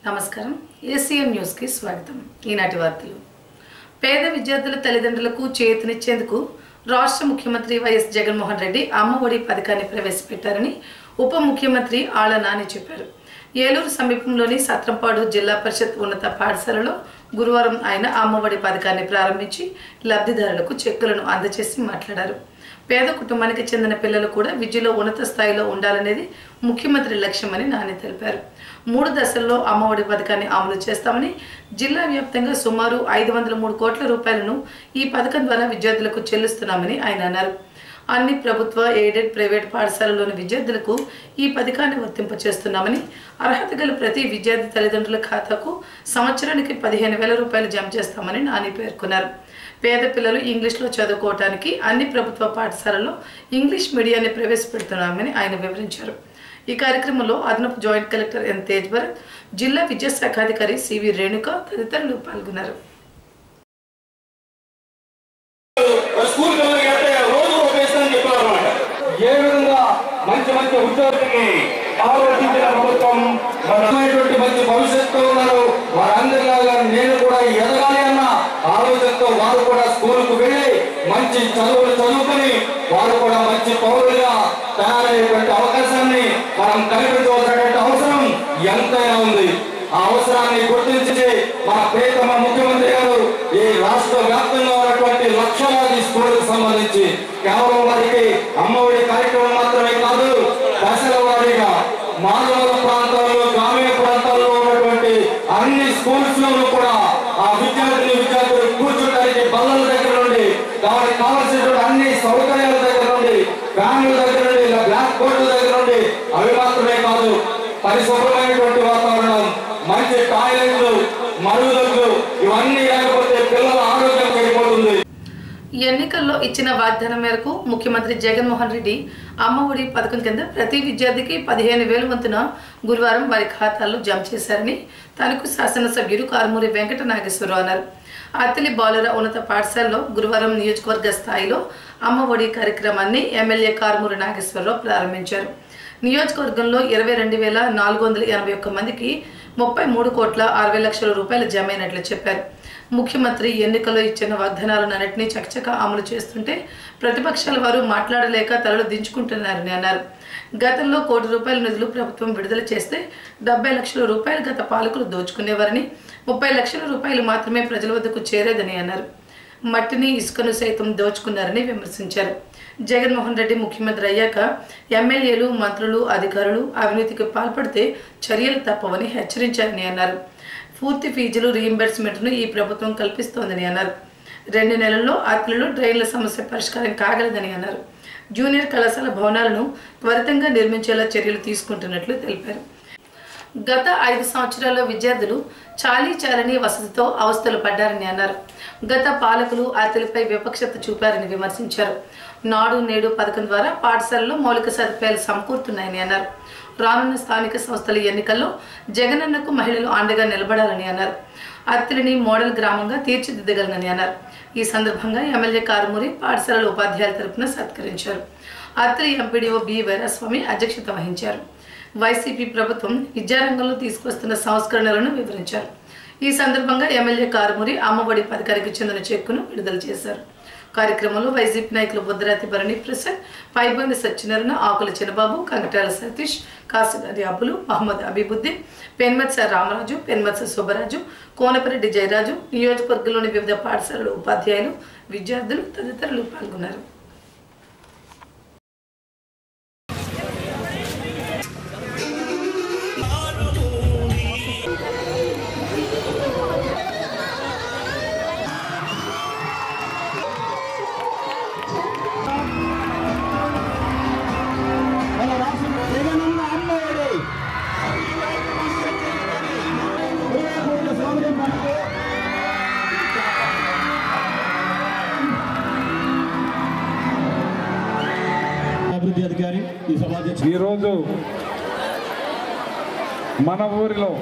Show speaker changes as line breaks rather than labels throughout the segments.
నమస్కారం ఏసీఎం న్యూస్కి స్వాగతం ఈనాటి వార్తలు పేద విద్యార్థుల తల్లిదండ్రులకు చేతినిచ్చేందుకు రాష్ట్ర ముఖ్యమంత్రి వైఎస్ జగన్మోహన్ రెడ్డి అమ్మఒడి పథకాన్ని ప్రవేశపెట్టారని ఉప ముఖ్యమంత్రి ఆళ్ల నాని చెప్పారు ఏలూరు సమీపంలోని సత్రంపాడు జిల్లా పరిషత్ ఉన్నత పాఠశాలలో గురువారం ఆయన అమ్మఒడి పథకాన్ని ప్రారంభించి లబ్ధిదారులకు చెక్కులను అందజేసి మాట్లాడారు పేద కుటుంబానికి చెందిన పిల్లలు కూడా విద్యలో ఉన్నత స్థాయిలో ఉండాలనేది ముఖ్యమంత్రి లక్ష్యమని నాని తెలిపారు మూడు దశల్లో అమ్మఒడి పథకాన్ని అమలు చేస్తామని జిల్లా వ్యాప్తంగా సుమారు ఐదు వందల మూడు కోట్ల రూపాయలను ఈ పథకం ద్వారా విద్యార్థులకు చెల్లిస్తున్నామని ఆయన అన్నారు అన్ని ప్రభుత్వ ఎయిడెడ్ ప్రైవేట్ పాఠశాలలోని విద్యార్థులకు ఈ పథకాన్ని వర్తింపచేస్తున్నామని అర్హత గల ప్రతి విద్యార్థి తల్లిదండ్రుల ఖాతాకు సంవత్సరానికి పదిహేను వేల రూపాయలు జమ చేస్తామని నాని పేర్కొన్నారు పేద పిల్లలు ఇంగ్లీష్లో చదువుకోవటానికి అన్ని ప్రభుత్వ పాఠశాలల్లో ఇంగ్లీష్ మీడియాన్ని ప్రవేశపెడుతున్నామని ఆయన వివరించారు ఈ కార్యక్రమంలో అదనపు joint collector N Tej Bharat జిల్లా విద్యాశాఖాధికారి సివి రేణుక తదితరులు పాల్గొన్నారు
స్కూల్ పిల్లలకి అంటే రోజు ఒక వేస్తానని చెప్పారు అనమాట ఏ విధంగా మంచి మంచి ఉద్యోగులకి ఆలోచించిన ప్రభుత్వం మనటువంటి మంచి భవిష్యత్తు ఉన్నారు వారందరిలాగా నేను కూడా ఎదగాలి అన్న ఆలోచనతో వారు కూడా స్కూల్కు వెళ్ళి మంచి చదువులు చదువుకుని వారు కూడా మంచి పౌరులుగా తయారయ్యేటువంటి అవకాశాన్ని మనం కల్పించవలసినటువంటి అవసరం ఎంతైనా ఉంది ఆ అవసరాన్ని గుర్తించి మన ప్రియతమ ముఖ్యమంత్రి గారు ఈ రాష్ట్ర వ్యాప్తంగా ఉన్నటువంటి లక్షలాది స్కూళ్ళకు సంబంధించి కేవలం వారికి అమ్మఒడి కార్యక్రమం మాత్రమే కాదు దశల వారీగా మారుమూల ప్రాంతాల్లో గ్రామీణ ప్రాంతాల్లో ఉన్నటువంటి అన్ని స్కూల్స్ లోనూ కూడా ఆ విద్యార్థిని విద్యార్థులు కూర్చోడానికి బల్లల దగ్గర నుండి వారికి కావాల్సినటువంటి అన్ని సౌకర్యాల దగ్గర నుండి ఫ్యాన్ల దగ్గర నుండి ఇలా బ్లాక్ బోర్డుల దగ్గర నుండి అవి మాత్రమే కాదు పరిశుభ్రమైనటువంటి వాతావరణం మంచి టాయిలెట్లు మరుగుదొడ్లు ఇవన్నీ లేకపోతే పిల్లల ఆరోగ్యం చెడిపోతుంది
ఈ ఎన్నికల్లో ఇచ్చిన వాగ్దానం మేరకు ముఖ్యమంత్రి జగన్మోహన్ రెడ్డి అమ్మఒడి పథకం కింద ప్రతి విద్యార్థికి పదిహేను వేలు వంతున గురువారం వారి ఖాతాల్లో జమ చేశారని తణుకు శాసనసభ్యుడు కారుమూరి వెంకట నాగేశ్వరరావు అన్నారు అత్తిలి బాలుర ఉన్నత పాఠశాలలో గురువారం నియోజకవర్గ స్థాయిలో అమ్మఒడి కార్యక్రమాన్ని ఎమ్మెల్యే కారుమూరి నాగేశ్వరరావు ప్రారంభించారు నియోజకవర్గంలో ఇరవై రెండు వేల నాలుగు వందల ఎనభై ఒక్క మందికి ముప్పై మూడు కోట్ల అరవై లక్షల రూపాయలు జమైనట్లు చెప్పారు ముఖ్యమంత్రి ఎన్నికల్లో ఇచ్చిన వాగ్దానాలను అన్నింటినీ చకచక అమలు చేస్తుంటే ప్రతిపక్షాల వారు మాట్లాడలేక తలలు దించుకుంటున్నారని అన్నారు గతంలో కోటి రూపాయల నిధులు ప్రభుత్వం విడుదల చేస్తే డెబ్బై లక్షల రూపాయలు గత పాలకులు దోచుకునేవారని ముప్పై లక్షల రూపాయలు మాత్రమే ప్రజల వద్దకు చేరేదని అన్నారు మట్టిని ఇసుకను సైతం దోచుకున్నారని విమర్శించారు జగన్మోహన్ రెడ్డి ముఖ్యమంత్రి అయ్యాక ఎమ్మెల్యేలు మంత్రులు అధికారులు అవినీతికి పాల్పడితే చర్యలు తప్పవని హెచ్చరించారని అన్నారు పూర్తి ఫీజులు రీయింబర్స్మెంట్ను ఈ ప్రభుత్వం కల్పిస్తోందని అన్నారు రెండు నెలల్లో అత్తులలో డ్రైన్ల సమస్య పరిష్కారం కాగలదని అన్నారు జూనియర్ కళాశాల భవనాలను త్వరితంగా నిర్మించేలా చర్యలు తీసుకుంటున్నట్లు తెలిపారు గత ఐదు సంవత్సరాల్లో విద్యార్థులు చాలీ చాలని వసతితో అవస్థలు పడ్డారని అన్నారు గత పాలకులు అతలిపై వివక్షత చూపారని విమర్శించారు నాడు నేడు పథకం ద్వారా పాఠశాలలో మౌలిక సదుపాయాలు సమకూరుతున్నాయని అన్నారు రానున్న స్థానిక సంస్థల ఎన్నికల్లో జగనన్నకు మహిళలు అండగా నిలబడాలని అన్నారు అత్తిలిని మోడల్ గ్రామంగా తీర్చిదిద్దగలనని అన్నారు ఈ సందర్భంగా ఎమ్మెల్యే కారుమూరి పాఠశాలల ఉపాధ్యాయుల తరపున సత్కరించారు అత్తిలి ఎంపీడీఓ బి వీరస్వామి అధ్యక్షత వహించారు వైసీపీ ప్రభుత్వం విద్యారంగంలో తీసుకొస్తున్న సంస్కరణలను వివరించారు ఈ సందర్భంగా ఎమ్మెల్యే కారుమూరి అమ్మఒడి పథకానికి చెందిన చెక్కును విడుదల చేశారు కార్యక్రమంలో వైసీపీ నాయకులు బుద్ధరాతి భరణి ప్రసాద్ పైబోయిన సత్యనారాయణ ఆకుల చిన్నబాబు కంకటాల సతీష్ కాసిగారి అబ్బులు మహమ్మద్ అబీబుద్దీన్ పెన్మత్స రామరాజు పెన్మత్స సుబ్బరాజు కోనపరెడ్డి జయరాజు నియోజకవర్గంలోని వివిధ పాఠశాలల ఉపాధ్యాయులు విద్యార్థులు తదితరులు పాల్గొన్నారు
మన రాష్ట్రం జగనన్న అమ్మఒడి హృదయపూర్వక స్వాగతం పలుకుతూ అభివృద్ధి అధికారి ఈ సభాధ్యక్షుడు
ఈరోజు మన ఊరిలో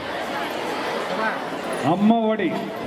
అమ్మ ఒడి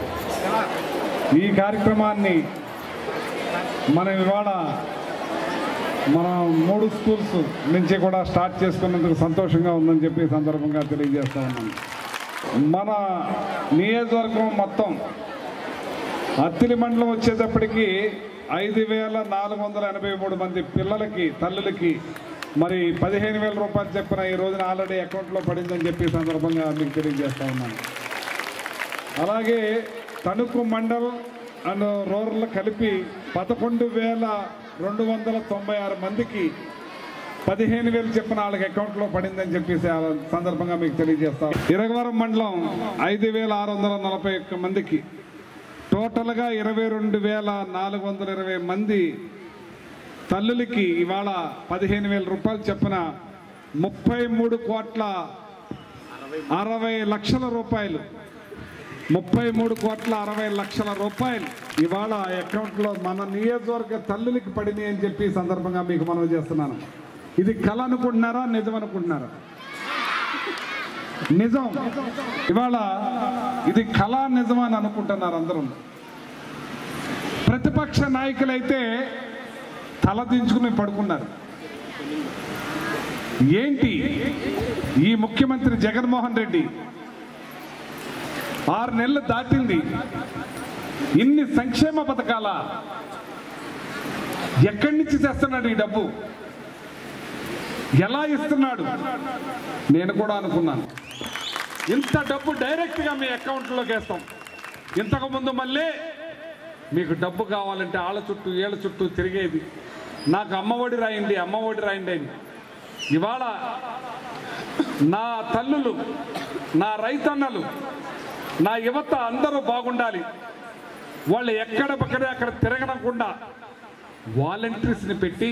ఈ కార్యక్రమాన్ని మనం ఇవాళ మన మూడు స్కూల్స్ నుంచి కూడా స్టార్ట్ చేసుకున్నందుకు సంతోషంగా ఉందని చెప్పి ఈ సందర్భంగా తెలియజేస్తా ఉన్నాను మన నియోజకవర్గం మొత్తం అత్తిలి మండలం వచ్చేటప్పటికి ఐదు వేల నాలుగు వందల ఎనభై మూడు మంది పిల్లలకి తల్లులకి మరి పదిహేను వేల రూపాయలు చెప్పిన ఈ రోజున ఆల్రెడీ అకౌంట్లో పడిందని చెప్పి ఈ సందర్భంగా మీకు తెలియజేస్తా ఉన్నాను అలాగే తణుకు మండల్ అండ్ రూరల్ కలిపి పదకొండు వేల రెండు వందల తొంభై ఆరు మందికి పదిహేను వేలు చెప్పిన వాళ్ళకి అకౌంట్లో పడిందని చెప్పేసి ఆ సందర్భంగా మీకు తెలియజేస్తాం ఇరగవరం మండలం ఐదు వేల ఆరు వందల నలభై ఒక్క మందికి టోటల్గా ఇరవై రెండు వేల నాలుగు వందల ఇరవై మంది తల్లులకి ఇవాళ పదిహేను వేల రూపాయలు చెప్పిన ముప్పై మూడు కోట్ల అరవై లక్షల రూపాయలు ముప్పై మూడు కోట్ల అరవై లక్షల రూపాయలు ఇవాళ అకౌంట్లో మన నియోజకవర్గ తల్లులకి పడినాయి అని చెప్పి ఈ సందర్భంగా మీకు మనం చేస్తున్నాను ఇది కళ అనుకుంటున్నారా నిజం అనుకుంటున్నారా నిజం ఇవాళ ఇది కళా నిజం అని అనుకుంటున్నారు అందరూ ప్రతిపక్ష నాయకులైతే తల దించుకుని పడుకున్నారు ఏంటి ఈ ముఖ్యమంత్రి జగన్మోహన్ రెడ్డి ఆరు నెలలు దాటింది ఇన్ని సంక్షేమ పథకాల ఎక్కడి నుంచి తెస్తున్నాడు ఈ డబ్బు ఎలా ఇస్తున్నాడు నేను కూడా అనుకున్నాను ఇంత డబ్బు డైరెక్ట్గా మీ అకౌంట్లోకి వేస్తాం ఇంతకు ముందు మళ్ళీ మీకు డబ్బు కావాలంటే ఆళ్ళ చుట్టూ ఏళ్ళ చుట్టూ తిరిగేది నాకు అమ్మఒడి రాయండి అమ్మఒడి రాయండి అని ఇవాళ నా తల్లులు నా రైతన్నలు నా యువత అందరూ బాగుండాలి వాళ్ళు ఎక్కడ పక్కనే అక్కడ తిరగనకుండా వాలంటీర్స్ని పెట్టి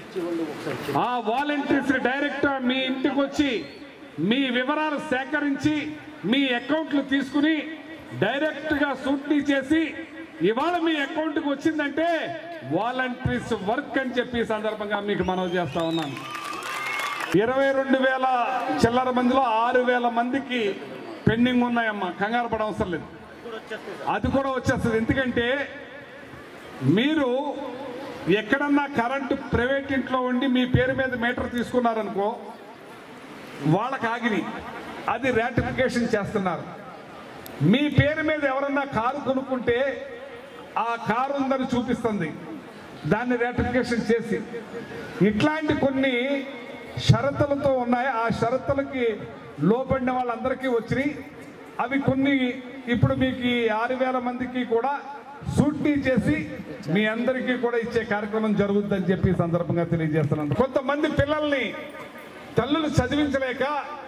ఆ వాలంటీర్స్ డైరెక్ట్ మీ ఇంటికి వచ్చి మీ వివరాలు సేకరించి మీ అకౌంట్లు తీసుకుని డైరెక్ట్గా సూట్నీ చేసి ఇవాళ మీ అకౌంట్కి వచ్చిందంటే వాలంటీర్స్ వర్క్ అని చెప్పి ఈ సందర్భంగా మీకు మనవి చేస్తా ఉన్నాను ఇరవై రెండు వేల చిల్లర మందిలో ఆరు వేల మందికి పెండింగ్ ఉన్నాయమ్మా కంగారు పడ అవసరం లేదు అది కూడా వచ్చేస్తుంది ఎందుకంటే మీరు ఎక్కడన్నా కరెంటు ప్రైవేట్ ఇంట్లో ఉండి మీ పేరు మీద మీటర్ తీసుకున్నారనుకో వాళ్ళకి ఆగిని అది రాటిఫికేషన్ చేస్తున్నారు మీ పేరు మీద ఎవరన్నా కారు కొనుక్కుంటే ఆ కారు ఉందని చూపిస్తుంది దాన్ని రాటిఫికేషన్ చేసి ఇట్లాంటి కొన్ని షరతులతో ఉన్నాయి ఆ షరతులకి లోపడిన వాళ్ళందరికీ వచ్చినాయి అవి కొన్ని ఇప్పుడు మీకు ఈ ఆరు వేల మందికి కూడా సూట్నీ చేసి మీ అందరికీ కూడా ఇచ్చే కార్యక్రమం జరుగుతుందని చెప్పి ఈ సందర్భంగా తెలియజేస్తున్నాను కొంతమంది పిల్లల్ని తల్లులు చదివించలేక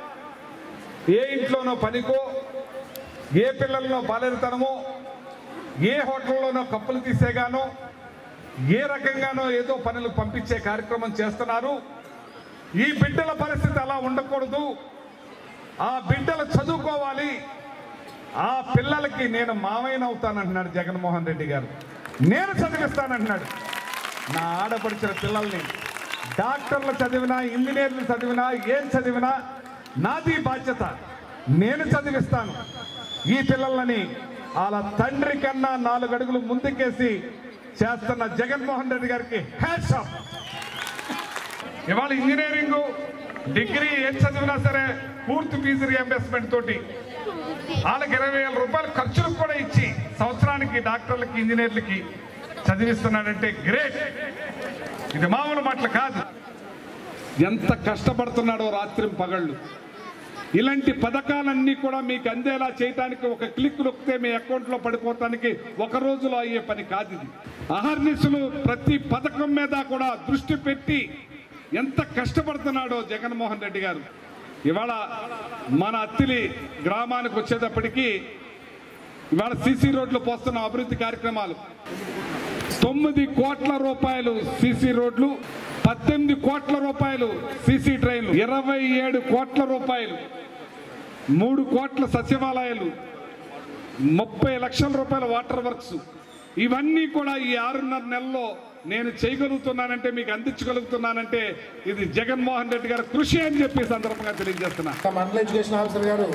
ఏ ఇంట్లోనో పనికో ఏ పిల్లల్లో బాలరితనమో ఏ హోటల్లోనో కప్పులు తీసేగానో ఏ రకంగానో ఏదో పనులు పంపించే కార్యక్రమం చేస్తున్నారు ఈ బిడ్డల పరిస్థితి అలా ఉండకూడదు ఆ బిడ్డలు చదువుకోవాలి ఆ పిల్లలకి నేను మావయ్యన అవుతానంటున్నాడు జగన్మోహన్ రెడ్డి గారు నేను చదివిస్తానంటున్నాడు నా ఆడపడిచిన పిల్లల్ని డాక్టర్లు చదివినా ఇంజనీర్లు చదివినా ఏం చదివినా నాది బాధ్యత నేను చదివిస్తాను ఈ పిల్లలని వాళ్ళ తండ్రి కన్నా నాలుగు అడుగులు ముందుకేసి చేస్తున్న జగన్మోహన్ రెడ్డి గారికి హ్యాట్స్ ఆఫ్ ఇవాళ ఇంజనీరింగ్ డిగ్రీ ఏం చదివినా సరే పూర్తి ఫీజు రియంబర్స్మెంట్ తోటి వాళ్ళకి ఇరవై వేల రూపాయలు ఖర్చులకు కూడా ఇచ్చి సంవత్సరానికి డాక్టర్లకి ఇంజనీర్లకి చదివిస్తున్నాడంటే గ్రేట్ ఇది మామూలు మాటలు కాదు ఎంత కష్టపడుతున్నాడో రాత్రి పగళ్ళు ఇలాంటి పథకాలన్నీ కూడా మీకు అందేలా చేయడానికి ఒక క్లిక్ నొక్కితే మీ అకౌంట్లో పడిపోవటానికి ఒక రోజులో అయ్యే పని కాదు ఇది అహర్నిశలు ప్రతి పథకం మీద కూడా దృష్టి పెట్టి ఎంత కష్టపడుతున్నాడో జగన్మోహన్ రెడ్డి గారు ఇవాళ మన అత్తిలి గ్రామానికి వచ్చేటప్పటికి ఇవాళ సీసీ రోడ్లు పోస్తున్న అభివృద్ధి కార్యక్రమాలు తొమ్మిది కోట్ల రూపాయలు సీసీ రోడ్లు పద్దెనిమిది కోట్ల రూపాయలు సీసీ ట్రైన్లు ఇరవై ఏడు కోట్ల రూపాయలు మూడు కోట్ల సచివాలయాలు ముప్పై లక్షల రూపాయల వాటర్ వర్క్స్ ఇవన్నీ కూడా ఈ ఆరున్నర నెలల్లో నేను చేయగలుగుతున్నానంటే మీకు అందించగలుగుతున్నానంటే ఇది జగన్మోహన్ రెడ్డి గారి కృషి అని చెప్పి ఈ సందర్భంగా తెలియజేస్తున్నా
మండల ఎడ్యుకేషన్ ఆఫీసర్ గారు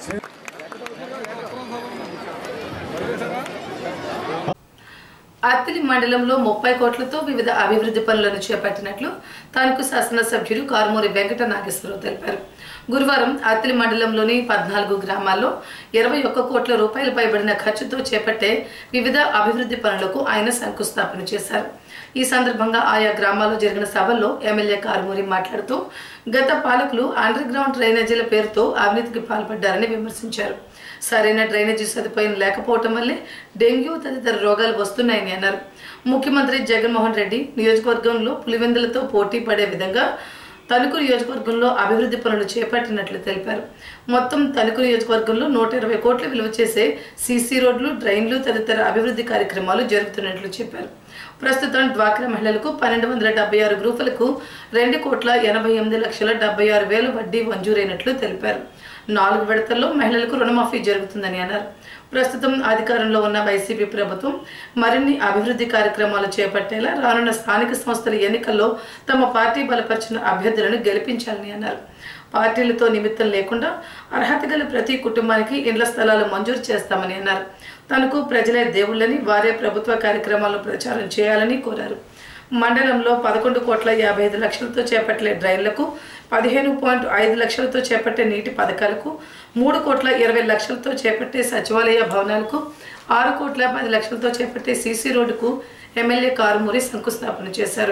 అత్తిలి మండలంలో ముప్పై కోట్లతో వివిధ అభివృద్ధి పనులను చేపట్టినట్లు తణుకు శాసనసభ్యులు కారుమూరి వెంకట నాగేశ్వరరావు తెలిపారు గురువారం అత్తిలి మండలంలోని పద్నాలుగు గ్రామాల్లో ఇరవై ఒక్క కోట్ల రూపాయలు పైబడిన ఖర్చుతో చేపట్టే వివిధ అభివృద్ధి పనులకు ఆయన శంకుస్థాపన చేశారు ఈ సందర్భంగా ఆయా గ్రామాల్లో జరిగిన సభల్లో ఎమ్మెల్యే కారుమూరి మాట్లాడుతూ గత పాలకులు అండర్ గ్రౌండ్ డ్రైనేజీల పేరుతో అవినీతికి పాల్పడ్డారని విమర్శించారు సరైన డ్రైనేజీ సదుపాయం లేకపోవటం వల్లే డెంగ్యూ తదితర రోగాలు వస్తున్నాయని అన్నారు ముఖ్యమంత్రి జగన్మోహన్ రెడ్డి నియోజకవర్గంలో పులివెందులతో పోటీ పడే విధంగా తణుకు నియోజకవర్గంలో అభివృద్ధి పనులు చేపట్టినట్లు తెలిపారు మొత్తం తణుకు నియోజకవర్గంలో నూట ఇరవై కోట్ల విలువ చేసే సీసీ రోడ్లు డ్రైన్లు తదితర అభివృద్ధి కార్యక్రమాలు జరుగుతున్నట్లు చెప్పారు ప్రస్తుతం డ్వాక్రా మహిళలకు పన్నెండు వందల డెబ్బై ఆరు గ్రూపులకు రెండు కోట్ల ఎనభై ఎనిమిది లక్షల డెబ్బై ఆరు వేల వడ్డీ మంజూరైనట్లు తెలిపారు నాలుగు విడతల్లో మహిళలకు రుణమాఫీ జరుగుతుందని అన్నారు ప్రస్తుతం అధికారంలో ఉన్న వైసీపీ ప్రభుత్వం మరిన్ని అభివృద్ధి కార్యక్రమాలు చేపట్టేలా రానున్న స్థానిక సంస్థల ఎన్నికల్లో తమ పార్టీ బలపరిచిన అభ్యర్థులను గెలిపించాలని అన్నారు పార్టీలతో నిమిత్తం లేకుండా అర్హత గల ప్రతి కుటుంబానికి ఇండ్ల స్థలాలు మంజూరు చేస్తామని అన్నారు తనకు ప్రజలే దేవుళ్ళని వారే ప్రభుత్వ కార్యక్రమాలను ప్రచారం చేయాలని కోరారు మండలంలో పదకొండు కోట్ల యాభై ఐదు లక్షలతో చేపట్టే డ్రైన్లకు పదిహేను పాయింట్ ఐదు లక్షలతో చేపట్టే నీటి పథకాలకు మూడు కోట్ల ఇరవై లక్షలతో చేపట్టే సచివాలయ భవనాలకు ఆరు కోట్ల పది లక్షలతో చేపట్టే సీసీ రోడ్డుకు ఎమ్మెల్యే కారుమూరి శంకుస్థాపన చేశారు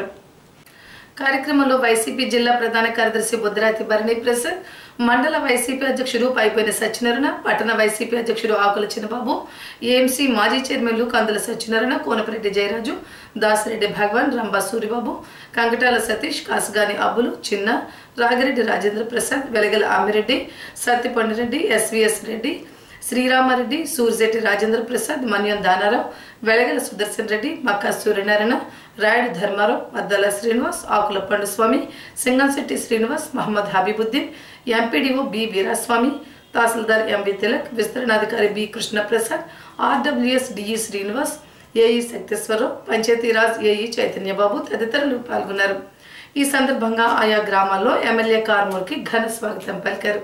కార్యక్రమంలో వైసీపీ జిల్లా ప్రధాన కార్యదర్శి బుద్రాతి భరణి ప్రసాద్ మండల వైసీపీ అధ్యక్షుడు పైపోయిన సత్యనారాయణ పట్టణ వైసీపీ అధ్యక్షుడు ఆకుల చిన్నబాబు ఏఎంసీ మాజీ చైర్మన్లు కందుల సత్యనారాయణ కోనపరెడ్డి జయరాజు దాసిరెడ్డి భగవాన్ Rambha Suribabu కంగటాల Satish Kasugani Abbulu Chinna Ragireddy Rajendra Prasad Velagala Amireddy Sattipandireddy SVS Reddy Sriramareddy Surjetti Rajendra Prasad Manyam Danarao Velagala Sudarshan Reddy Makka Suryanarayana Rayudu Dharmarao Maddala Srinivas Akula Panduswamy Singamsetti Srinivas Mohammed Habibuddin MPDO B Veeraswamy tahsildar MV Tilak విస్తరణాధికారి B Krishnaprasad RWS DE Srinivas AE Shakteswararao Panchayatiraj AE Chaitanyababu తదితరులు పాల్గొన్నారు ఈ సందర్భంగా ఆయా గ్రామాల్లో ఎమ్మెల్యే కార్మూర్కి ఘన స్వాగతం పలికారు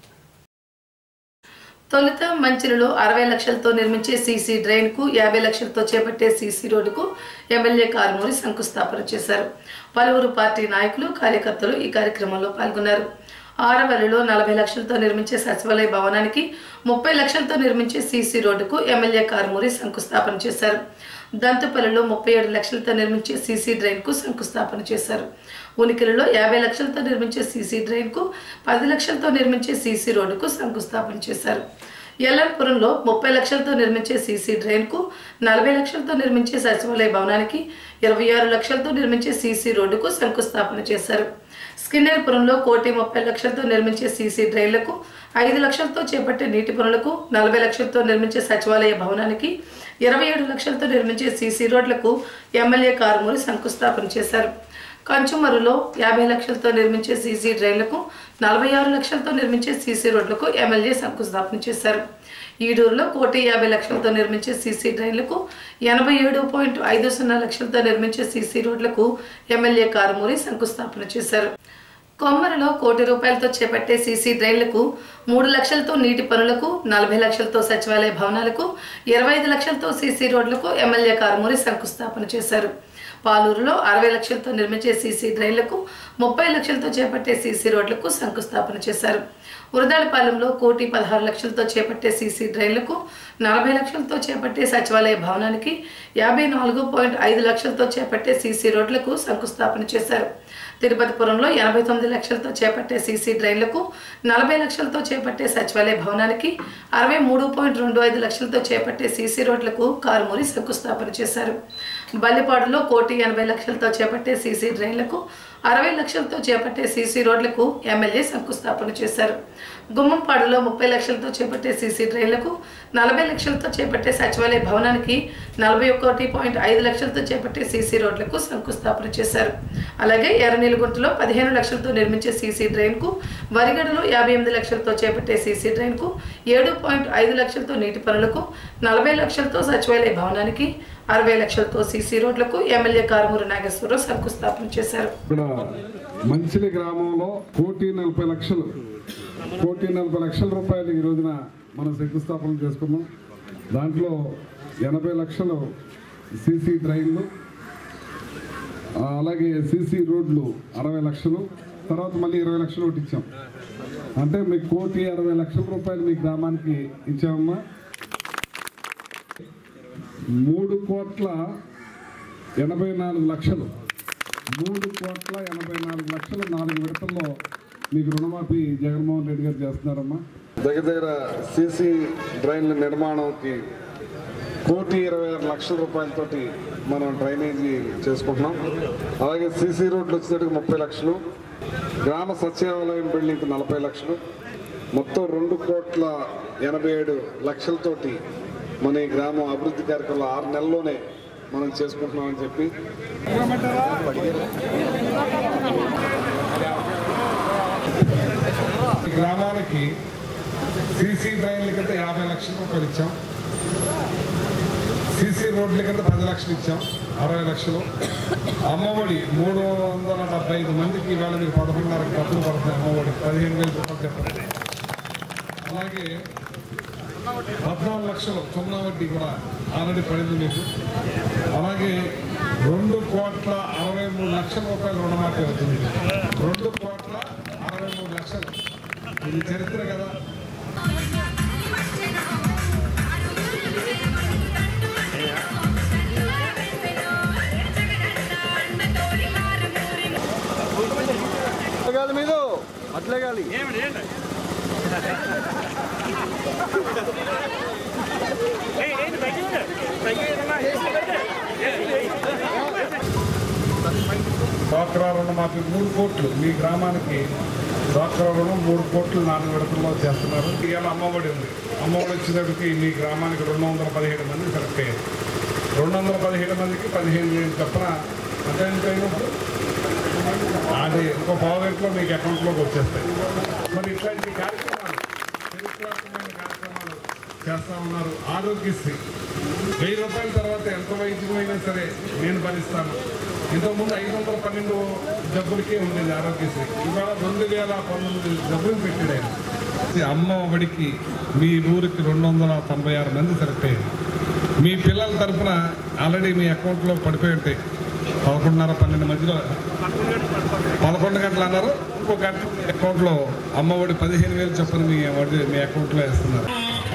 తొలుత మంచిలలో అరవై లక్షలతో నిర్మించే సీసీ డ్రైన్ కు యాభై లక్షలతో చేపట్టే సీసీ రోడ్డుకు ఎమ్మెల్యే కారుమూరి శంకుస్థాపన చేశారు పలువురు పార్టీ నాయకులు కార్యకర్తలు ఈ కార్యక్రమంలో పాల్గొన్నారు ఆరవల్లిలో నలభై లక్షలతో నిర్మించే సచివాలయ భవనానికి ముప్పై లక్షలతో నిర్మించే సీసీ రోడ్డుకు ఎమ్మెల్యే కారుమూరి శంకుస్థాపన చేశారు దంతుపల్లిలో ముప్పై ఏడు లక్షలతో నిర్మించే సీసీ డ్రైన్ కు శంకుస్థాపన చేశారు ఉనికిలలో యాభై లక్షలతో నిర్మించే సీసీ డ్రైన్ కు పది లక్షలతో నిర్మించే సీసీ రోడ్డుకు శంకుస్థాపన చేశారు ఎల్లంపురంలో ముప్పై లక్షలతో నిర్మించే సీసీ డ్రైన్ కు నలభై లక్షలతో నిర్మించే సచివాలయ భవనానికి ఇరవై ఆరు లక్షలతో నిర్మించే సీసీ రోడ్డుకు శంకుస్థాపన చేశారు స్కిన్నెర్పురంలో కోటి ముప్పై లక్షలతో నిర్మించే సీసీ డ్రైన్లకు ఐదు లక్షలతో చేపట్టే నీటి పనులకు నలభై లక్షలతో నిర్మించే సచివాలయ భవనానికి ఇరవై ఏడు లక్షలతో నిర్మించే సీసీ రోడ్లకు ఎమ్మెల్యే కారుమూరి శంకుస్థాపన చేశారు కంచుమరులో యాభై లక్షలతో నిర్మించే సీసీ డ్రైన్లకు నలభై ఆరు లక్షలతో నిర్మించే సీసీ రోడ్లకు ఎమ్మెల్యే శంకుస్థాపన చేశారు ఈడూరులో కోటి యాభై లక్షలతో నిర్మించే సీసీ డ్రైన్లకు ఎనభై ఏడు పాయింట్ ఐదు సున్నా లక్షలతో నిర్మించే సీసీ రోడ్లకు ఎమ్మెల్యే కారుమూరి శంకుస్థాపన చేశారు కొమ్మరిలో కోటి రూపాయలతో చేపట్టే సీసీ డ్రైన్లకు మూడు లక్షలతో నీటి పనులకు నలభై లక్షలతో సచివాలయ భవనాలకు ఇరవై ఐదు లక్షలతో సీసీ రోడ్లకు ఎమ్మెల్యే కారుమూరి శంకుస్థాపన చేశారు పాలూరులో అరవై లక్షలతో నిర్మించే సీసీ డ్రైన్లకు ముప్పై లక్షలతో చేపట్టే సీసీ రోడ్లకు శంకుస్థాపన చేశారు ఉరదాలపాలెంలో కోటి పదహారు లక్షలతో చేపట్టే సీసీ డ్రైన్లకు నలభై లక్షలతో చేపట్టే సచివాలయ భవనానికి యాభై నాలుగు పాయింట్ ఐదు లక్షలతో చేపట్టే సీసీ రోడ్లకు శంకుస్థాపన చేశారు తిరుపతిపురంలో ఎనభై తొమ్మిది లక్షలతో చేపట్టే సీసీ డ్రైన్లకు నలభై లక్షలతో చేపట్టే సచివాలయ భవనానికి అరవై మూడు పాయింట్ రెండు ఐదు లక్షలతో చేపట్టే సీసీ రోడ్లకు కారుమూరి శంకుస్థాపన చేశారు బల్లిపాడులో కోటి ఎనభై లక్షలతో చేపట్టే సీసీ డ్రైన్లకు అరవై లక్షలతో చేపట్టే సీసీ రోడ్లకు ఎమ్మెల్యే శంకుస్థాపన చేశారు గుమ్మంపాడులో ముప్పై లక్షలతో చేపట్టే సీసీ డ్రైన్లకు నలభై లక్షలతో చేపట్టే సచివాలయ భవనానికి నలభై ఒకటి పాయింట్ ఐదు లక్షలతో చేపట్టే సీసీ రోడ్లకు శంకుస్థాపన చేశారు అలాగే ఎర్రనీలగుంటలో పదిహేను లక్షలతో నిర్మించే సీసీ డ్రైన్కు వరిగడలో యాభై ఎనిమిది లక్షలతో చేపట్టే సీసీ డ్రైన్కు ఏడు పాయింట్ ఐదు లక్షలతో నీటి పనులకు నలభై లక్షలతో సచివాలయ భవనానికి అరవై లక్షలతో సీసీ రోడ్లకు ఎమ్మెల్యే కారుమూరి నాగేశ్వరరావు శంకుస్థాపన చేశారు
ఇక్కడ మంచిలి గ్రామంలో కోటి నలభై లక్షలు కోటి నలభై లక్షల రూపాయలు ఈ రోజున మనం శంకుస్థాపన చేసుకున్నాం దాంట్లో ఎనభై లక్షలు సీసీ డ్రైన్లు ఆ, అలాగే సీసీ రోడ్లు అరవై లక్షలు తర్వాత మళ్ళీ ఇరవై లక్షలు ఒకటి ఇచ్చాం అంటే మీకు కోటి అరవై లక్షల రూపాయలు మీ గ్రామానికి ఇచ్చామమ్మా మూడు కోట్ల ఎనభై నాలుగు లక్షలు మూడు కోట్ల ఎనభై నాలుగు లక్షలు నాలుగు విడతల్లో మీకు రుణమాఫీ జగన్మోహన్ రెడ్డి గారు చేస్తున్నారమ్మా దగ్గర దగ్గర సీసీ డ్రైన్ల నిర్మాణంకి కోటి ఇరవై ఆరు లక్షల రూపాయలతోటి మనం డ్రైనేజీ చేసుకుంటున్నాం అలాగే సీసీ రోడ్లు వచ్చేటట్టుకు ముప్పై లక్షలు గ్రామ సచివాలయం బిల్డింగ్కి నలభై లక్షలు మొత్తం రెండు కోట్ల ఎనభై ఏడు లక్షలతోటి మన ఈ గ్రామం అభివృద్ధి కార్యక్రమాలు ఆరు నెలల్లోనే మనం చేసుకుంటున్నామని చెప్పి ఈ గ్రామానికి సీసీ డ్రైన్ల కింద యాభై లక్షల రూపాయలు ఇచ్చాం సీసీ రోడ్ల కింద పది లక్షలు ఇచ్చాం అరవై లక్షలు అమ్మఒడి మూడు వందల డెబ్బై ఐదు మందికి ఇవాళ మీకు పదకొండున్నర డబ్బులు పడుతున్నాయి అమ్మఒడి పదిహేను వేల రూపాయలు చెప్పండి అలాగే పద్నాలుగు లక్షలు సున్నా వడ్డీ కూడా ఆల్రెడీ పడింది మీకు అలాగే రెండు కోట్ల అరవై మూడు లక్షల రూపాయలు రుణమాఫీ అవుతుంది రెండు కోట్ల అరవై మూడు లక్షలు ఇది చరిత్ర కదా
అట్లగాలి మీరు అట్లగాలి
డ్వాక్రా రుణమాఫీ మూడు కోట్లు మీ గ్రామానికి డ్వాక్రా రుణం మూడు కోట్లు నాలుగు విడతల్లో చేస్తున్నారు ఇవాళ అమ్మఒడి ఉంది అమ్మఒడి వచ్చేటప్పటికి మీ గ్రామానికి రెండు వందల పదిహేడు మంది సెలెక్ట్ అయ్యారు రెండు వందల పదిహేడు మందికి పదిహేను వేలు చొప్పున అంటే ఎంత అయినప్పుడు అది ఇంకో పావు గంటలో మీకు అకౌంట్లోకి వచ్చేస్తాయి మరి ఇట్లాంటి కార్యక్రమాలు చరిత్రాత్మకమైన కార్యక్రమాలు చేస్తా ఉన్నారు ఆరోగ్యశ్రీ వెయ్యి రూపాయల తర్వాత ఎంత వైద్యమైనా సరే నేను భరిస్తాను ఇంతకుముందు ఐదు వందల పన్నెండు జబ్బులకే ఉండేది ఆరోగ్యశ్రీ ఇవాళ రెండు వేల పంతొమ్మిది జబ్బులు పెట్టాడు ఆయన. ఈ అమ్మ ఒడికి మీ ఊరికి రెండు వందల తొంభై ఆరు మంది సెలెక్ట్ అయ్యారు మీ పిల్లల తరఫున ఆల్రెడీ మీ అకౌంట్లో పడిపోయి ఉంటాయి పదకొండున్నర పన్నెండు మధ్యలో పదకొండు గంటలు అన్నారు ఇంకో గంట అకౌంట్లో అమ్మ ఒడి పదిహేను వేలు చొప్పున మీ వడ్డీ మీ అకౌంట్లో వేస్తున్నారు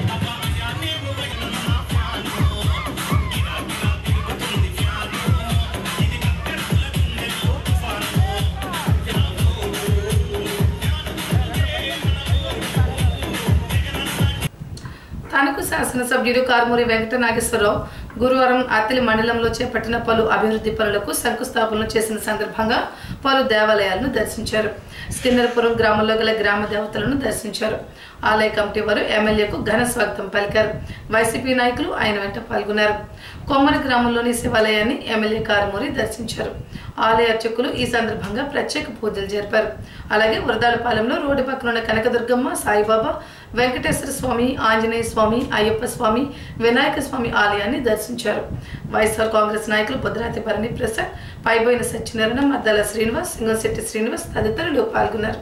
తణుకు శాసనసభ్యుడు కారుమూరి వెంకట నాగేశ్వరరావు గురువారం అత్తిలి మండలంలో చేపట్టిన పలు అభివృద్ధి పనులకు శంకుస్థాపనలు చేసిన సందర్భంగా పలు దేవాలయాలను దర్శించారు స్కిన్నరపురం గ్రామంలో గల గ్రామ దేవతలను దర్శించారు ఆలయ కమిటీ వారు ఎమ్మెల్యేకు ఘన స్వాగతం పలికారు వైసీపీ నాయకులు ఆయన వెంట పాల్గొన్నారు కొమ్మరి గ్రామంలోని శివాలయాన్ని ఎమ్మెల్యే కారుమూరి దర్శించారు ఆలయ అర్చకులు ఈ సందర్భంగా ప్రత్యేక పూజలు జరిపారు అలాగే వరదాలపాలెంలో రోడ్డు పక్కన ఉన్న కనకదుర్గమ్మ సాయిబాబా వెంకటేశ్వర స్వామి ఆంజనేయ స్వామి అయ్యప్ప స్వామి వినాయక స్వామి ఆలయాన్ని దర్శించారు వైఎస్ఆర్ కాంగ్రెస్ నాయకులు భద్రాతి భరణి ప్రసాద్ పైబోయిన సత్యనారాయణ మద్దాల శ్రీనివాస్ సింగంశెట్టి శ్రీనివాస్ తదితరులు పాల్గొన్నారు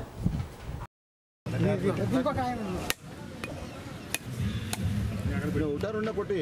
ఉంటారుండ కొట్టి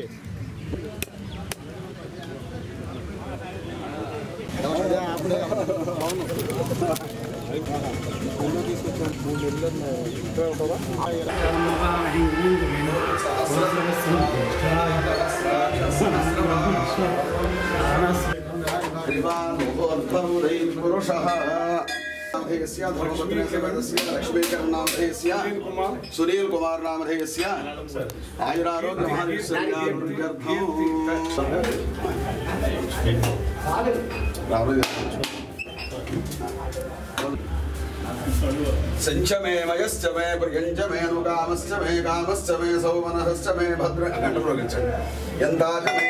సునీల్ కుమార్ నామధేయస్య ఆయురారోగ్య సంచమే మయశ్చ మే ప్రియంచ మే నుకామశ్చ మే కామశ్చ మే సౌమనశ్చ మే భద్ర గంట ప్రోగించండి ఎంతాచ మే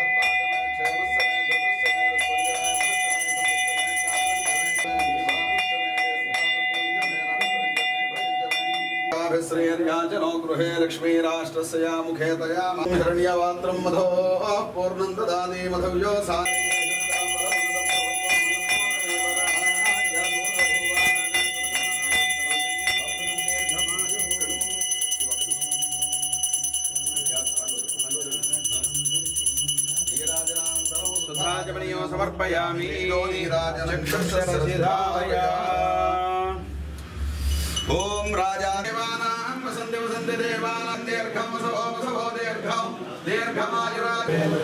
శ్రీర్యాచనో గృహే లక్ష్మీరాష్ట్రస్య ముఖే తయా హిరణ్యవాత్రం మధో పూర్ణం దదాని మధవ్యో సాని సుధాజమనీయో సమర్పయామి ఓం రాజా దేవానాం వసంతి వసంతి దేవానాం దీర్ఘం వసవో వసవో దీర్ఘం దీర్ఘమాయురా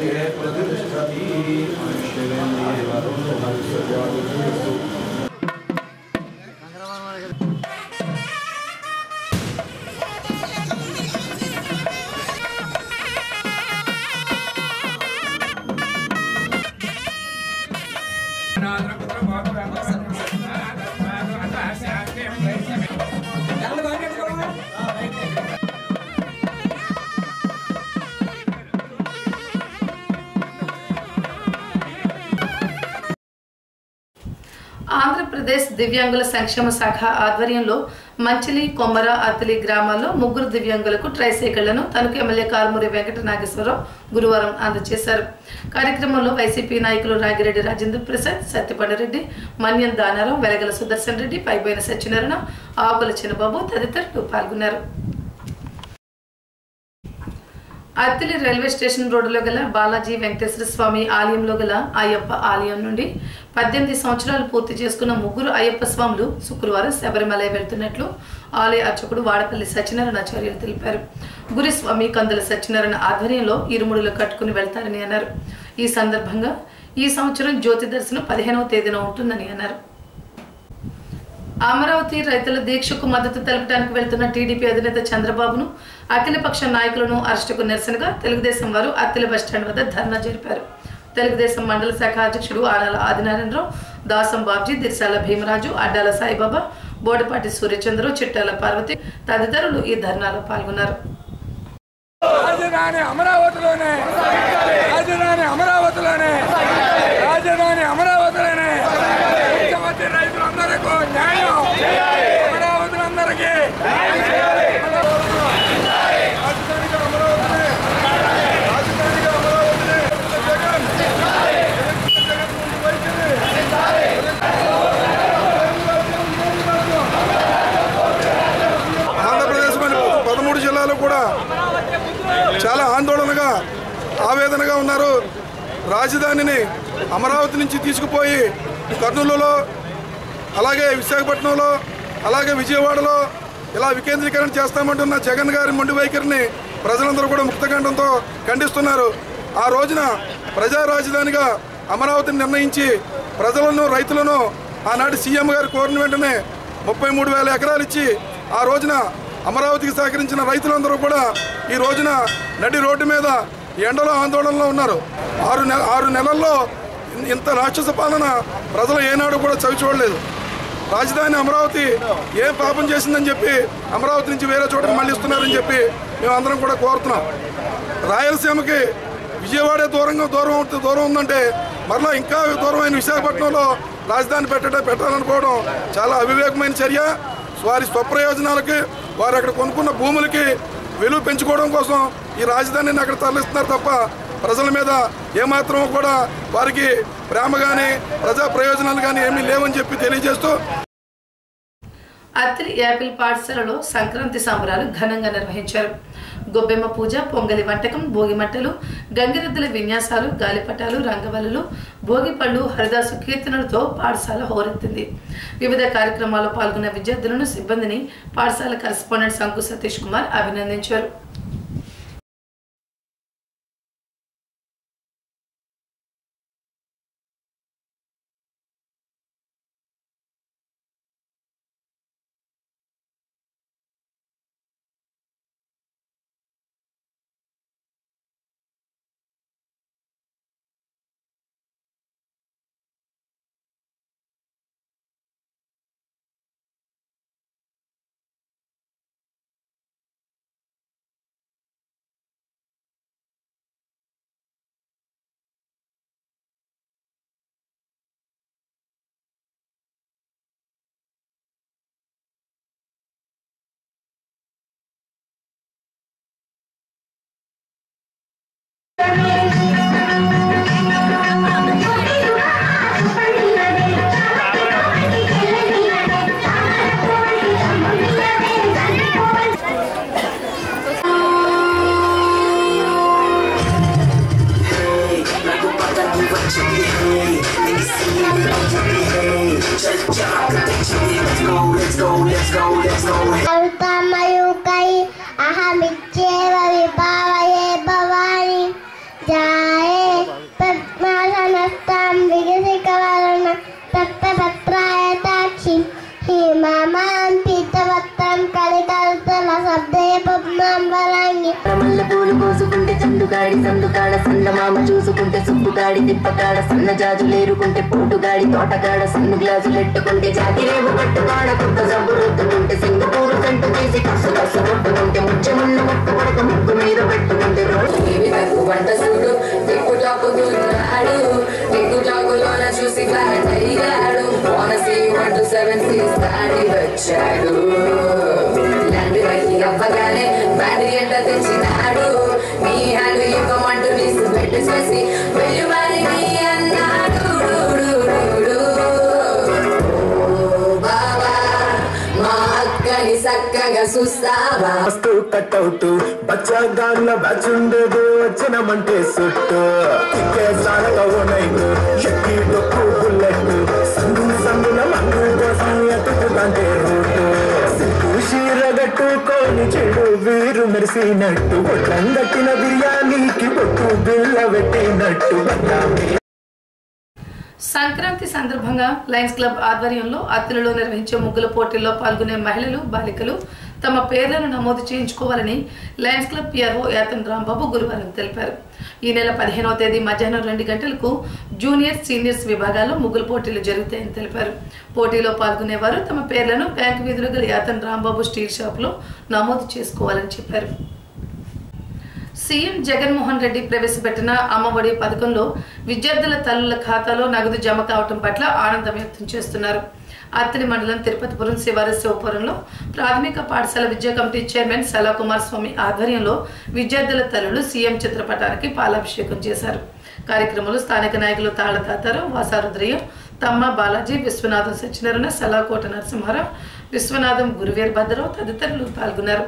ఆంధ్రప్రదేశ్ దివ్యాంగుల సంక్షేమ శాఖ ఆధ్వర్యంలో మంచిలి కొమ్మర అత్తిలి గ్రామాల్లో ముగ్గురు దివ్యాంగులకు ట్రైసైకిళ్లను తణుకు ఎమ్మెల్యే కారుమూరి వెంకట నాగేశ్వరరావు గురువారం అందజేశారు కార్యక్రమంలో వైసీపీ నాయకులు రాగిరెడ్డి రాజేంద్ర ప్రసాద్ సత్యపండరెడ్డి మన్యం దానారావు వెలగల సుదర్శన్ రెడ్డి పైబోయిన సత్యనారాయణ ఆకుల చిన్నబాబు తదితరులు పాల్గొన్నారు అత్తిలి రైల్వే స్టేషన్ రోడ్డులో గల బాలాజీ వెంకటేశ్వర స్వామి ఆలయంలో గల అయ్యప్ప ఆలయం నుండి పద్దెనిమిది సంవత్సరాలు పూర్తి చేసుకున్న ముగ్గురు అయ్యప్ప స్వాములు శుక్రవారం శబరిమల వెళ్తున్నట్లు ఆలయ అర్చకుడు వాడపల్లి సత్యనారాయణాచార్యులు తెలిపారు గురుస్వామి కందుల సత్యనారాయణ ఆధ్వర్యంలో ఇరుముడులు కట్టుకుని వెళ్తారని అన్నారు ఈ సందర్భంగా ఈ సంవత్సరం జ్యోతి దర్శనం పదిహేనవ తేదీన ఉంటుందని అన్నారు అమరావతి రైతుల దీక్షకు మద్దతు తెలపడానికి వెళ్తున్న టీడీపీ అధినేత చంద్రబాబును అఖిలపక్ష నాయకులను అరెస్టుకు నిరసనగా తెలుగుదేశం వారు అత్తిలి బస్టాండ్ వద్ద ధర్నా జరిపారు తెలుగుదేశం మండల శాఖ అధ్యక్షుడు ఆడాల ఆదినారాయణరావు దాసం బాబ్జీ దిర్శాల భీమరాజు అడ్డాల సాయిబాబా బోడపాటి సూర్యచంద్రు చిట్టాల పార్వతి తదితరులు ఈ ధర్నాలో పాల్గొన్నారు
రాజధాని అమరావతిలోనే రాజధాని అమరావతిలోనే రాజధాని అమరావతిలోనే ముఖ్యమంత్రి రైతులందరికీ న్యాయం అమరావతులందరికీ రాజధానిగా అమరావతిని రాజధానిగా అమరావతిని జగన్ జగన్ ముందు వైఖరి ఆంధ్రప్రదేశ్లోని పదమూడు జిల్లాలు కూడా చాలా ఆందోళనగా ఆవేదనగా ఉన్నారు రాజధానిని అమరావతి నుంచి తీసుకుపోయి కర్నూలులో అలాగే విశాఖపట్నంలో అలాగే విజయవాడలో ఇలా వికేంద్రీకరణ చేస్తామంటున్న జగన్ గారి మొండి వైఖరిని ప్రజలందరూ కూడా ముక్తకంఠంతో ఖండిస్తున్నారు ఆ రోజున ప్రజా రాజధానిగా అమరావతిని నిర్ణయించి ప్రజలను రైతులను ఆనాటి సీఎం గారు కోరిన వెంటనే ముప్పై మూడు వేల ఎకరాలు ఇచ్చి ఆ రోజున అమరావతికి సహకరించిన రైతులందరూ కూడా ఈ రోజున నడి రోడ్డు మీద ఎండలో ఆందోళనలో ఉన్నారు ఆరు నెల ఆరు నెలల్లో ఇంత రాక్షస పాలన ప్రజలు ఏనాడు కూడా చవి చూడలేదు రాజధాని అమరావతి ఏం పాపం చేసిందని చెప్పి అమరావతి నుంచి వేరే చోటకి మళ్ళిస్తున్నారని చెప్పి మేము అందరం కూడా కోరుతున్నాం రాయలసీమకి విజయవాడ దూరంగా దూరం అవుతు- దూరం ఉందంటే మరలా ఇంకా దూరమైన విశాఖపట్నంలో రాజధాని పెట్టడం పెట్టాలనుకోవడం చాలా అవివేకమైన చర్య వారి స్వప్రయోజనాలకి వారు అక్కడ కొనుక్కున్న భూములకి విలువ పెంచుకోవడం కోసం ఈ రాజధానిని అక్కడ తరలిస్తున్నారు తప్ప ప్రజల మీద ఏమాత్రం కూడా వారికి ప్రేమ కానీ ప్రజా ప్రయోజనాలు కానీ ఏమీ లేవని చెప్పి తెలియజేస్తూ
అత్తిలి యాపిల్ పాఠశాలలో సంక్రాంతి సంబరాలు ఘనంగా నిర్వహించారు గొబ్బెమ్మ పూజ పొంగలి వంటకం భోగి మంటలు గంగిరెద్దుల విన్యాసాలు గాలిపటాలు రంగవల్లులు భోగి పళ్ళు హరిదాసు కీర్తనలతో పాఠశాల హోరెత్తింది వివిధ కార్యక్రమాల్లో పాల్గొన్న విద్యార్థులను సిబ్బందిని పాఠశాల కరెస్పాండెంట్ శంకు సతీష్ కుమార్ అభినందించారు
దేవ విభావయే భవాని జాయే పద్మాసనస్తాం విగసికవరణ తప్తపత్రాయ తాక్షి హిమమాం పీతవత్తం కలికల్తల శబ్దే పద్మాం వరాంగి
మల్ల పూలు కోసుకుంటే చందుగాడి సందుకాడ సన్నమామ చూసుకుంటే సుబ్బుగాడి తిప్పకాడ సన్న జాజులేరుకుంటే పోటుగాడి తోటగాడ సన్ను గ్లాసులెట్టుకుంటే జాతిరేవు పట్టుకాడ కొత్త జబ్బు రుద్దుకుంటే సింగపూరు కంటు తీసి కసు కసు కొట్టుకుంటే ముచ్చమున్న ముక్కు పడక ముక్కు మీద పెట్టుకుంటే రోజు వంట చూడు టిక్కు టాకుతున్నాడు టిక్కు టాకులోన చూసి ఫ్లాట్ అయ్యాడు వానసి వన్ టు సెవెన్ సీస్ దాడి వచ్చాడు ల్యాండ్ వైకి అవ్వగానే బ్యాటరీ ఎంట తెచ్చినాడు మీ హ్యాండ్ ఇవ్వమంటూ లిస్ట్ పెట్టేసి వెళ్ళి మరి మీ అన్నాడు డు, డు, డు, డు. ఓ బాబా మా అక్కని చక్కగా చూస్తావా
మస్తు కట్అవుట్ బచ్చాగాళ్ళ బ్యాచ్ ఉండేది వచ్చినమంటే సుట్టు తిక్కేసాలక ఓ నైట్ ఎక్కి డొక్కు బుల్లెట్ సందు సందుల మందు కోసం ఎత్తుకుదంటే రూటు సిగ్గు చీర కట్టుకొని చెడు వీరు మెరిసినట్టు ఒట్లంగట్టిన బిర్యానీకి బొట్టు బిల్ల పెట్టినట్టు బద్నామీ
సంక్రాంతి సందర్భంగా లయన్స్ క్లబ్ ఆధ్వర్యంలో అత్తిలలో నిర్వహించే ముగ్గుల పోటీల్లో పాల్గొనే మహిళలు బాలికలు తమ పేర్లను నమోదు చేయించుకోవాలని లయన్స్ క్లబ్ పిఆర్ఓ యాతన్ రాంబాబు గురువారం తెలిపారు ఈ నెల పదిహేనవ తేదీ మధ్యాహ్నం రెండు గంటలకు జూనియర్ సీనియర్స్ విభాగాల్లో ముగ్గుల పోటీలు జరుగుతాయని తెలిపారు పోటీలో పాల్గొనేవారు తమ పేర్లను బ్యాంక్ వీధులు గల యాతన్ రాంబాబు స్టీల్ షాప్లో నమోదు చేసుకోవాలని చెప్పారు సీఎం జగన్మోహన్ రెడ్డి ప్రవేశపెట్టిన అమ్మఒడి పథకంలో విద్యార్థుల తల్లుల ఖాతాలో నగదు జమ కావటం పట్ల ఆనందం వ్యక్తం చేస్తున్నారు అత్తిలి మండలం తిరుపతిపురం శివారి శివపురంలో ప్రాథమిక పాఠశాల విద్యా కమిటీ చైర్మన్ సలా కుమార్ స్వామి ఆధ్వర్యంలో విద్యార్థుల తల్లులు సీఎం చిత్రపటానికి పాలాభిషేకం చేశారు కార్యక్రమంలో స్థానిక నాయకులు తాళ తాతారావు వాసారుద్రయ్య తమ్మ బాలాజీ విశ్వనాథం సత్యనారాయణ సలాకోట నరసింహారావు విశ్వనాథం గురువేర్ భద్రరావు తదితరులు పాల్గొన్నారు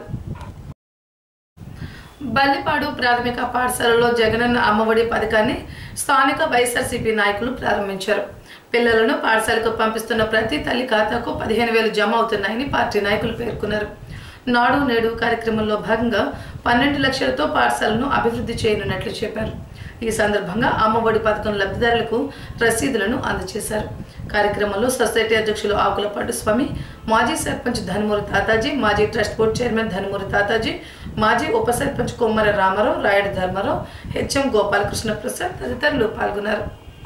బల్లిపాడు ప్రాథమిక పాఠశాలలో జగనన్న అమ్మఒడి పథకాన్ని స్థానిక వైఎస్ఆర్సీపీ నాయకులు ప్రారంభించారు పిల్లలను పాఠశాలకు పంపిస్తున్న ప్రతి తల్లి ఖాతాకు పదిహేను వేలు జమ అవుతున్నాయని పార్టీ నాయకులు పేర్కొన్నారు నాడు నేడు కార్యక్రమంలో భాగంగా పన్నెండు లక్షలతో పాఠశాలను అభివృద్ధి చేయనున్నట్లు చెప్పారు ఈ సందర్భంగా అమ్మఒడి పథకం లబ్ధిదారులకు రసీదులను అందజేశారు కార్యక్రమంలో సొసైటీ అధ్యక్షులు ఆకులపాటి స్వామి మాజీ సర్పంచ్ ధనుమూరి తాతాజీ మాజీ trust board chairman Dhanumuri Tataji మాజీ ఉప సర్పంచ్ కొమ్మర రామారావు రాయుడు ధర్మారావు హెచ్ఎం గోపాలకృష్ణ ప్రసాద్ తదితరులు పాల్గొన్నారు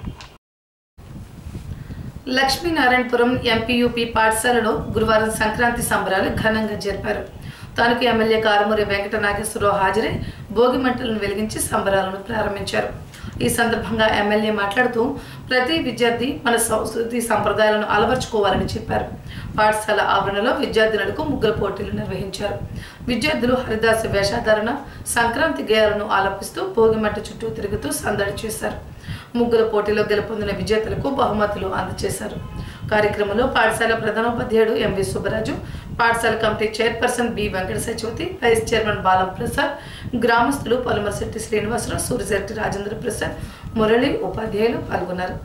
లక్ష్మీనారాయణపురం ఎంపీయూపీ పాఠశాలలో గురువారం సంక్రాంతి సంబరాలు ఘనంగా జరిపారు తణుకు ఎమ్మెల్యే కారుమూరి వెంకట నాగేశ్వరరావు హాజరై భోగి మంటలను వెలిగించి సంబరాలను ప్రారంభించారు ఈ సందర్భంగా ఎమ్మెల్యే మాట్లాడుతూ ప్రతి విద్యార్థి మన సంస్కృతి సంప్రదాయాలను అలవర్చుకోవాలని చెప్పారు పాఠశాల ఆవరణలో విద్యార్థినులకు ముగ్గుల పోటీలు నిర్వహించారు విద్యార్థులు హరిదాస వేషధారణ సంక్రాంతి గేయాలను ఆలపిస్తూ భోగిమంట చుట్టూ తిరుగుతూ సందడి చేశారు ముగ్గుల పోటీలో గెలుపొందిన విజేతలకు బహుమతులు అందజేశారు కార్యక్రమంలో పాఠశాల ప్రధానోపాధ్యాయుడు ఎంవి సుబ్బరాజు పాఠశాల committee chairperson B Venkata Sachivathi vice chairman Balam Prasad గ్రామస్తులు పలుమరశెట్టి శ్రీనివాసరావు సూరిశెట్టి రాజేంద్ర ప్రసాద్ మురళి ఉపాధ్యాయులు పాల్గొన్నారు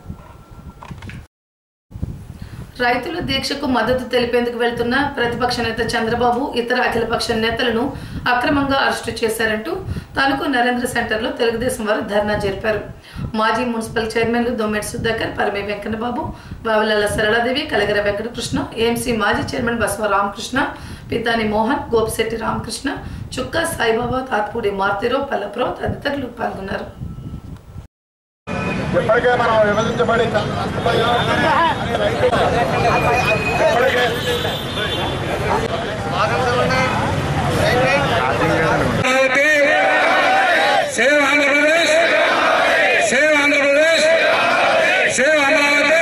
రైతుల దీక్షకు మద్దతు తెలిపేందుకు వెళ్తున్న ప్రతిపక్ష నేత చంద్రబాబు ఇతర అఖిలపక్ష నేతలను అక్రమంగా అరెస్టు చేశారంటూ తణుకు నరేంద్ర సెంటర్లో తెలుగుదేశం వారు ధర్నా జరిపారు మాజీ మున్సిపల్ చైర్మన్లు దొమ్మెటి సుధాకర్ పరమే వెంకన్నబాబు బావలల్ల సరళాదేవి కలగర వెంకటకృష్ణ ఏఎంసీ మాజీ చైర్మన్ బసవ రామకృష్ణ పితాని మోహన్ గోపిశెట్టి రామకృష్ణ చుక్కా సాయిబాబా తాత్పూడి మార్తిరావు పల్లపురావు తదితరులు పాల్గొన్నారు
ఇప్పటికే మనం విభజించబడి
save Andhra Pradesh save Andhra Pradesh save Amaravati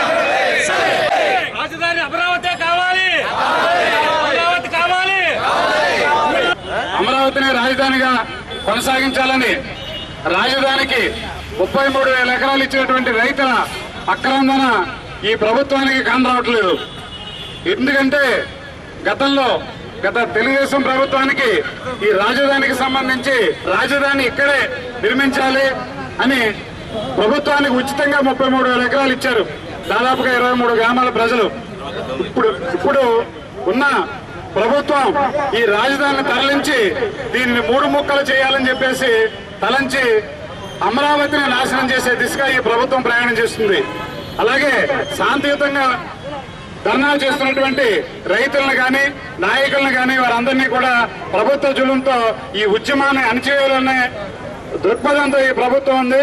రాజధాని అమరావతి కావాలి అమరావతి కావాలి అమరావతిని రాజధానిగా కొనసాగించాలని రాజధానికి ముప్పై మూడు వేల ఎకరాలు ఇచ్చినటువంటి రైతుల అక్రందన ఈ ప్రభుత్వానికి కానరావట్లేదు ఎందుకంటే గతంలో గత తెలుగుదేశం ప్రభుత్వానికి ఈ రాజధానికి సంబంధించి రాజధాని ఇక్కడే నిర్మించాలి అని ప్రభుత్వానికి ఉచితంగా ముప్పై మూడు వేల ఎకరాలు ఇచ్చారు దాదాపుగా ఇరవై మూడు గ్రామాల ప్రజలు ఇప్పుడు ఇప్పుడు ఉన్న
ప్రభుత్వం ఈ రాజధానిని తరలించి దీనిని మూడు ముక్కలు చేయాలని చెప్పేసి తలంచి అమరావతిని నాశనం చేసే దిశగా ఈ ప్రభుత్వం ప్రయాణం చేస్తుంది అలాగే శాంతియుతంగా ధర్నాలు చేస్తున్నటువంటి రైతులను కానీ నాయకులను కానీ వారందరినీ కూడా ప్రభుత్వ జులంతో ఈ ఉద్యమాన్ని అణచివేయాలనే దృక్పథంతో ఈ ప్రభుత్వం ఉంది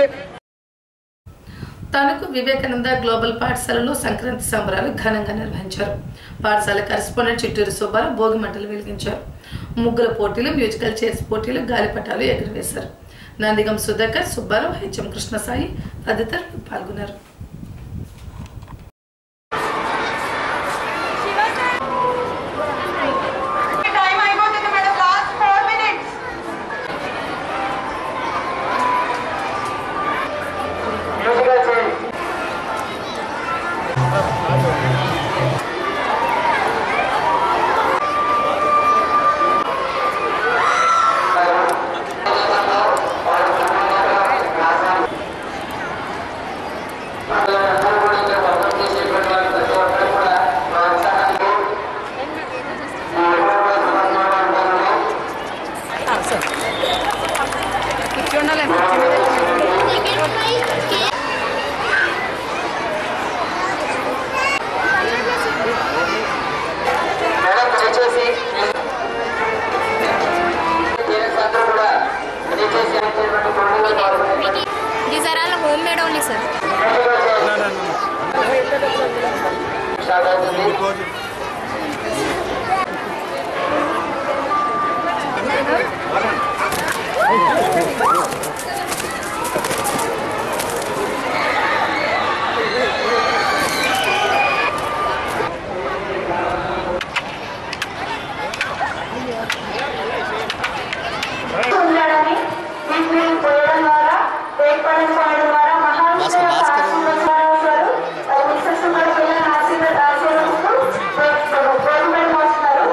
తణుకు వివేకానంద గ్లోబల్ పాఠశాలలో సంక్రాంతి సంబరాలు ఘనంగా నిర్వహించారు పాఠశాల కరెస్పాండెంట్ చిట్టూరు సుబ్బారావు భోగి మంటలు వెలిగించారు ముగ్గుల పోటీలు మ్యూజికల్ చైర్స్ పోటీలు గాలిపటాలు ఎగురవేశారు నందిగం సుధాకర్ సుబ్బారావు హెచ్ఎం కృష్ణసాయి తదితరులు పాల్గొన్నారు
These are all homemade only, sir.
ఉండాలని వీటిని పోయడం ద్వారా వేపడం పోయడం ద్వారా మహావిద్యాలయ ఆశీర్వాదాలు మిస్సెస్ ఉమ్మడి పిల్లలను ఆశీర్వాద ఆశీర్వదిస్తూ గవర్నమెంట్ వస్తున్నారు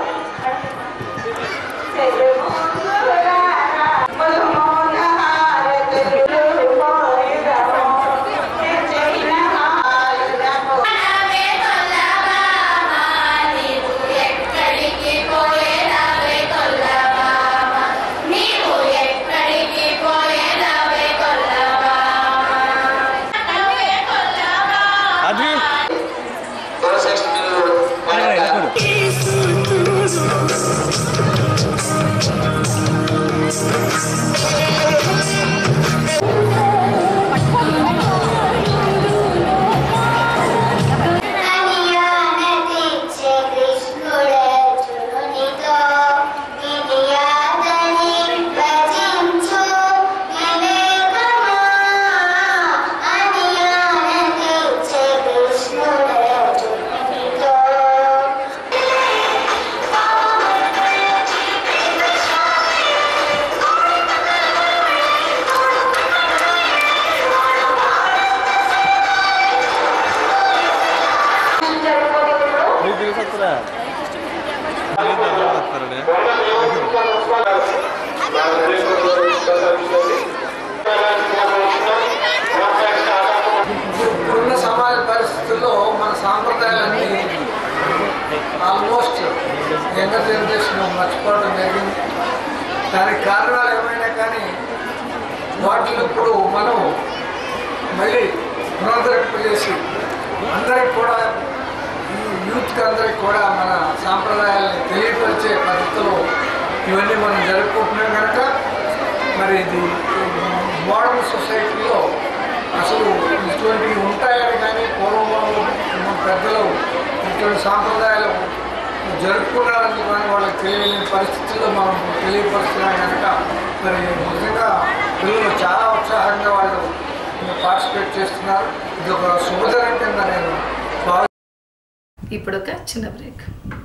ఇప్పుడున్న సమాజ పరిస్థితుల్లో మన సాంప్రదాయాలన్నీ ఆల్మోస్ట్ యంగర్ జనరేషన్ మర్చిపోవడం జరిగింది దానికి కారణాలు ఏమైనా కానీ వాటిని ఇప్పుడు మనం మళ్ళీ పునరుద్ధరింపజేసి అందరికి కూడా ఈ యూత్కి అందరికి కూడా మన సాంప్రదాయాలని తెలియపరిచే పద్ధతిలో ఇవన్నీ మనం జరుపుకుంటున్నాం కనుక మరి ఇది మోడర్న్ సొసైటీలో అసలు ఇటువంటివి ఉంటాయని కానీ పూర్వం మన పెద్దలు ఇటువంటి సాంప్రదాయాలు జరుపుకున్నారని కానీ వాళ్ళకి తెలియని పరిస్థితుల్లో మనం తెలియపరుస్తున్నాం కనుక మరి నిజంగా పిల్లలు చాలా ఉత్సాహంగా వాళ్ళు పార్టిసిపేట్ చేస్తున్నారు ఇది ఒక శుభదనం కింద నేను భావి
ఇప్పుడు ఒక చిన్న బ్రేక్